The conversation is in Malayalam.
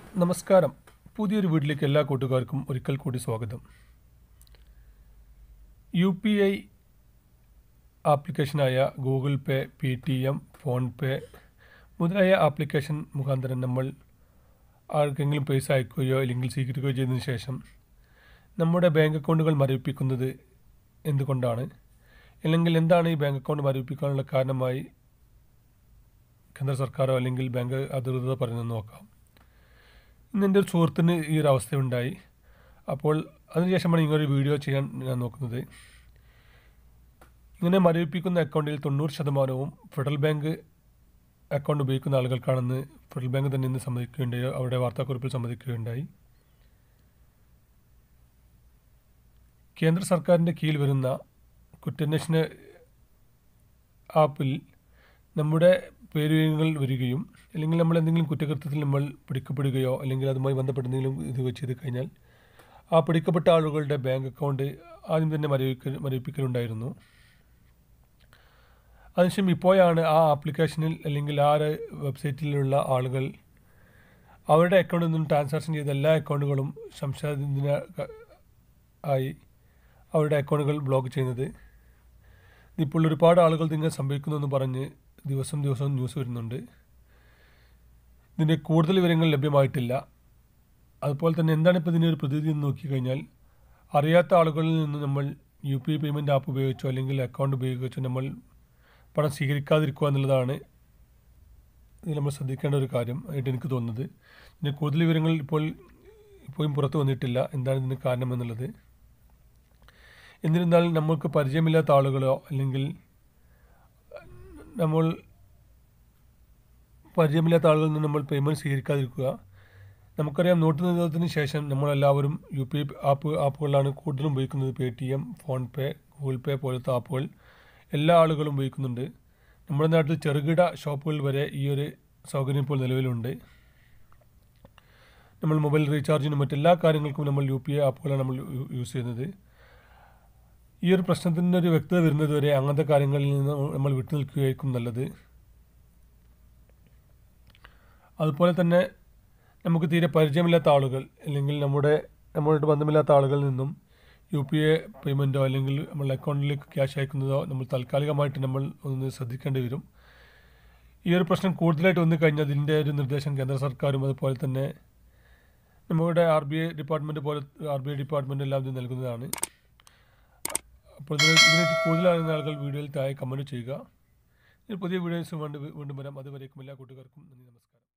നമസ്കാരം പുതിയൊരു വീട്ടിലേക്ക് എല്ലാ കൂട്ടുകാർക്കും ഒരിക്കൽ കൂടി സ്വാഗതം യു പി ഐ ആപ്ലിക്കേഷനായ Google Pay P T M PhonePe മുതലായ ആപ്ലിക്കേഷൻ മുഖാന്തരം നമ്മൾ ആർക്കെങ്കിലും പൈസ അയക്കുകയോ അല്ലെങ്കിൽ സ്വീകരിക്കുകയോ ചെയ്തതിനു ശേഷം നമ്മുടെ ബാങ്ക് അക്കൗണ്ടുകൾ മരവിപ്പിക്കുന്നത് എന്തുകൊണ്ടാണ് അല്ലെങ്കിൽ എന്താണ് ഈ ബാങ്ക് അക്കൗണ്ട് മരവിപ്പിക്കാനുള്ള കാരണമായി കേന്ദ്ര സർക്കാരോ അല്ലെങ്കിൽ ബാങ്ക് അധികൃതരോ പറയുന്നത് നോക്കാം ഇന്ന് എൻ്റെ ഒരു സുഹൃത്തിന് ഈ ഒരു അവസ്ഥയുണ്ടായി അപ്പോൾ അതിനുശേഷമാണ് ഇങ്ങനൊരു വീഡിയോ ചെയ്യാൻ ഞാൻ നോക്കുന്നത് ഇങ്ങനെ മരവിപ്പിക്കുന്ന അക്കൗണ്ടിൽ തൊണ്ണൂറ് ശതമാനവും ഫെഡറൽ ബാങ്ക് അക്കൗണ്ട് ഉപയോഗിക്കുന്ന ആളുകൾക്കാണെന്ന് ഫെഡറൽ ബാങ്ക് തന്നെ ഇന്ന് സമ്മതിക്കുകയുണ്ടായി അവരുടെ വാർത്താക്കുറിപ്പിൽ സമ്മതിക്കുകയുണ്ടായി കേന്ദ്ര സർക്കാരിൻ്റെ കീഴിൽ വരുന്ന കുറ്റാന്വേഷണ ആപ്പിൽ നമ്മുടെ പേരുകൾ വരികയും അല്ലെങ്കിൽ നമ്മൾ എന്തെങ്കിലും കുറ്റകൃത്യത്തിൽ നമ്മൾ പിടിക്കപ്പെടുകയോ അല്ലെങ്കിൽ അതുമായി ബന്ധപ്പെട്ട് എന്തെങ്കിലും ഇത് ചെയ്ത് കഴിഞ്ഞാൽ ആ പിടിക്കപ്പെട്ട ആളുകളുടെ ബാങ്ക് അക്കൗണ്ട് ആദ്യം തന്നെ മരവിക്ക മരവിപ്പിക്കലുണ്ടായിരുന്നു അതിനുശേഷം ഇപ്പോഴാണ് ആ ആപ്ലിക്കേഷനിൽ അല്ലെങ്കിൽ ആ ഒരു വെബ്സൈറ്റിലുള്ള ആളുകൾ അവരുടെ അക്കൗണ്ടിൽ നിന്നും ട്രാൻസാക്ഷൻ ചെയ്ത എല്ലാ അക്കൗണ്ടുകളും സംശയത്തിന് ആയി അവരുടെ അക്കൗണ്ടുകൾ ബ്ലോക്ക് ചെയ്യുന്നത് ഇപ്പോൾ ഒരുപാട് ആളുകൾ ഇങ്ങനെ സംഭവിക്കുന്നു എന്ന് പറഞ്ഞ് ദിവസം ദിവസവും ന്യൂസ് വരുന്നുണ്ട് ഇതിൻ്റെ കൂടുതൽ വിവരങ്ങൾ ലഭ്യമായിട്ടില്ല അതുപോലെ തന്നെ എന്താണ് ഇപ്പോൾ ഇതിൻ്റെ ഒരു പ്രതിവിധി എന്ന് നോക്കിക്കഴിഞ്ഞാൽ അറിയാത്ത ആളുകളിൽ നിന്ന് നമ്മൾ U P I payment app ഉപയോഗിച്ചോ അല്ലെങ്കിൽ അക്കൗണ്ട് ഉപയോഗിച്ചോ നമ്മൾ പണം സ്വീകരിക്കാതിരിക്കുക എന്നുള്ളതാണ് ഇതിൽ നമ്മൾ ശ്രദ്ധിക്കേണ്ട ഒരു കാര്യം ആയിട്ട് എനിക്ക് തോന്നുന്നത് ഇതിൻ്റെ കൂടുതൽ വിവരങ്ങൾ ഇപ്പോൾ ഇപ്പോഴും പുറത്തു വന്നിട്ടില്ല എന്താണ് ഇതിന് കാരണം എന്നുള്ളത് എന്നിരുന്നാലും നമ്മൾക്ക് പരിചയമില്ലാത്ത ആളുകളോ അല്ലെങ്കിൽ നമ്മൾ പരിചയമില്ലാത്ത ആളുകളിൽ നിന്ന് നമ്മൾ പേയ്മെൻറ്റ് സ്വീകരിക്കാതിരിക്കുക നമുക്കറിയാം നോട്ട് നിരോധനത്തിന് ശേഷം നമ്മളെല്ലാവരും യു പി ഐ ആപ്പ് ആപ്പുകളാണ് കൂടുതലും ഉപയോഗിക്കുന്നത് T M PhonePe Google Pay പോലത്തെ ആപ്പുകൾ എല്ലാ ആളുകളും ഉപയോഗിക്കുന്നുണ്ട് നമ്മുടെ നാട്ടിൽ ചെറുകിട ഷോപ്പുകൾ വരെ ഈ ഒരു സൗകര്യം ഇപ്പോൾ നിലവിലുണ്ട് നമ്മൾ മൊബൈൽ റീചാർജിനും മറ്റെല്ലാ കാര്യങ്ങൾക്കും നമ്മൾ യു പി ഐ ആപ്പുകളാണ് നമ്മൾ യൂസ് ചെയ്യുന്നത് ഈ ഒരു പ്രശ്നത്തിൻ്റെ ഒരു വ്യക്തത വരുന്നത് വരെ അങ്ങനത്തെ കാര്യങ്ങളിൽ നിന്ന് നമ്മൾ വിട്ടു നിൽക്കുകയായിരിക്കും നല്ലത് അതുപോലെ തന്നെ നമുക്ക് തീരെ പരിചയമില്ലാത്ത ആളുകൾ അല്ലെങ്കിൽ നമ്മുടെ നമ്മളോട് ബന്ധമില്ലാത്ത ആളുകളിൽ നിന്നും യു പി ഐ പേയ്മെൻറ്റോ അല്ലെങ്കിൽ നമ്മൾ അക്കൗണ്ടിലേക്ക് ക്യാഷ് അയക്കുന്നതോ നമ്മൾ താൽക്കാലികമായിട്ട് നമ്മൾ ഒന്ന് ശ്രദ്ധിക്കേണ്ടി വരും ഈ ഒരു പ്രശ്നം കൂടുതലായിട്ട് വന്നു കഴിഞ്ഞാൽ അതിൻ്റെ ഒരു നിർദ്ദേശം കേന്ദ്ര സർക്കാരും അതുപോലെ തന്നെ നമ്മുടെ ആർ ബി ഐ ഡിപ്പാർട്ട്മെൻറ്റ് പോലെ ആർ ബി ഐ ഡിപ്പാർട്ട്മെൻറ്റ് എല്ലാം ഇത് നൽകുന്നതാണ് അപ്പോൾ ഇതിനെ ഇതിനെ കൂടുതൽ അറിയുന്ന ആളുകൾ വീഡിയോയിൽ താഴെ കമൻറ്റ് ചെയ്യുക ഇനി പുതിയ വീഡിയോസ് വീണ്ടും വീണ്ടും വരാം അതുവരേക്കും എല്ലാ കൂട്ടുകാർക്കും നന്ദി നമസ്കാരം